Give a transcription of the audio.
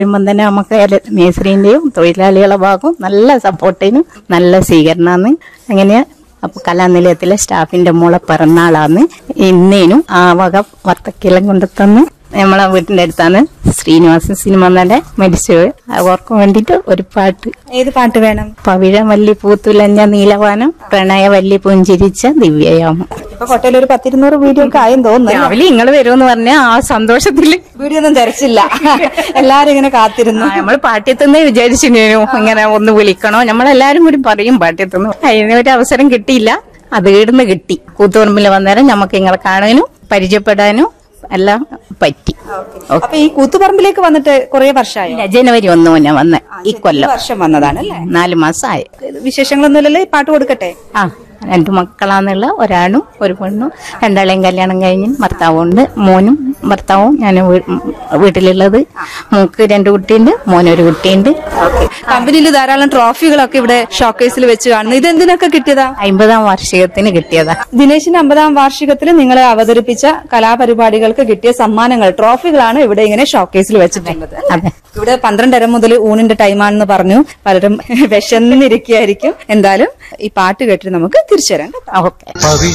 വരുമ്പം തന്നെ നമുക്ക് എല്ലാ- മേസ്ത്രീന്റെയും തൊഴിലാളികളെ ഭാഗവും നല്ല സപ്പോർട്ടിനും നല്ല സ്വീകരണമാണ് അങ്ങനെയാ അപ്പൊ കലാനിലയത്തിലെ സ്റ്റാഫിന്റെ മോളെ പിറന്നാളാന്ന് ഇന്നേനും ആ വക വർത്തക്കെല്ലാം കൊണ്ടുതന്ന് നമ്മളെ വീട്ടിന്റെ അടുത്താണ് ശ്രീനിവാസൻ സിനിമ നടൻ മരിച്ചു അവർക്ക് വേണ്ടിട്ട് ഒരു പാട്ട് ഏത് പാട്ട് വേണം പവിഴ വല്ലി പൂത്തുലഞ്ഞ നീലവാനം പ്രണയ വല്ലി പുഞ്ചിരിച്ച ദിവ്യയാമം ഇപ്പൊ കൊട്ടയിൽ ഒരു പത്തിരുന്നൂറ് വീഡിയോ ഒക്കെ ആയെന്ന് തോന്നുന്നു രാവിലെ നിങ്ങൾ വരുമെന്ന് പറഞ്ഞ ആ സന്തോഷത്തില് വീഡിയോ ഒന്നും തിരച്ചില്ല എല്ലാരും ഇങ്ങനെ കാത്തിരുന്നു നമ്മൾ പാട്യത്തുനിന്ന് വിചാരിച്ചിരുന്നു ഇങ്ങനെ ഒന്ന് വിളിക്കണോ നമ്മളെല്ലാരും കൂടി പറയും പാട്യത്തുനിന്ന് അതിന് ഒരു അവസരം കിട്ടിയില്ല അത് ഈടുന്ന് കിട്ടി കൂത്തുപറമ്പിൽ വന്നേരം നമുക്ക് ഇങ്ങളെ കാണാനും പരിചയപ്പെടാനും എല്ലാം പറ്റി അപ്പൊ ഈ കൂത്തുപറമ്പിലേക്ക് വന്നിട്ട് കുറെ വർഷമായി ഇല്ല, ജനുവരി ഒന്ന് മുന്നേ വന്ന് ഈ കൊല്ലം വർഷം വന്നതാണ് അല്ലേ നാല് മാസമായി വിശേഷങ്ങളൊന്നുമില്ലല്ലോ ഈ പാട്ട് കൊടുക്കട്ടെ ആ രണ്ട് മക്കളാന്നുള്ള ഒരാണും ഒരു പെണ്ണും രണ്ടാളെയും കല്യാണം കഴിഞ്ഞ് ഭർത്താവുണ്ട് മോനും ഭർത്താവും ഞാൻ വീട്ടിലുള്ളത് മോക്ക് രണ്ട് കുട്ടിയുണ്ട് മോനൊരു കുട്ടിയുണ്ട് കമ്പനിയിൽ ധാരാളം ട്രോഫികളൊക്കെ ഇവിടെ ഷോക്കേസിൽ വെച്ച് കാണുന്നു ഇത് എന്തിനൊക്കെ കിട്ടിയതാ അമ്പതാം വാർഷികത്തിന് കിട്ടിയതാ ദിനേശിന്റെ അമ്പതാം വാർഷികത്തിൽ നിങ്ങൾ അവതരിപ്പിച്ച കലാപരിപാടികൾക്ക് കിട്ടിയ സമ്മാനങ്ങൾ ട്രോഫികളാണ് ഇവിടെ ഇങ്ങനെ ഷോക്കേസിൽ വെച്ചിട്ടുള്ളത് അതെ ഇവിടെ പന്ത്രണ്ടര മുതൽ ഊണിന്റെ ടൈമാണെന്ന് പറഞ്ഞു പലരും വിശന്നിരിക്കുകയായിരിക്കും എന്തായാലും ഈ പാട്ട് കേട്ടിട്ട് നമുക്ക് തിരിച്ചു വരാം കേട്ടോ. ഓക്കെ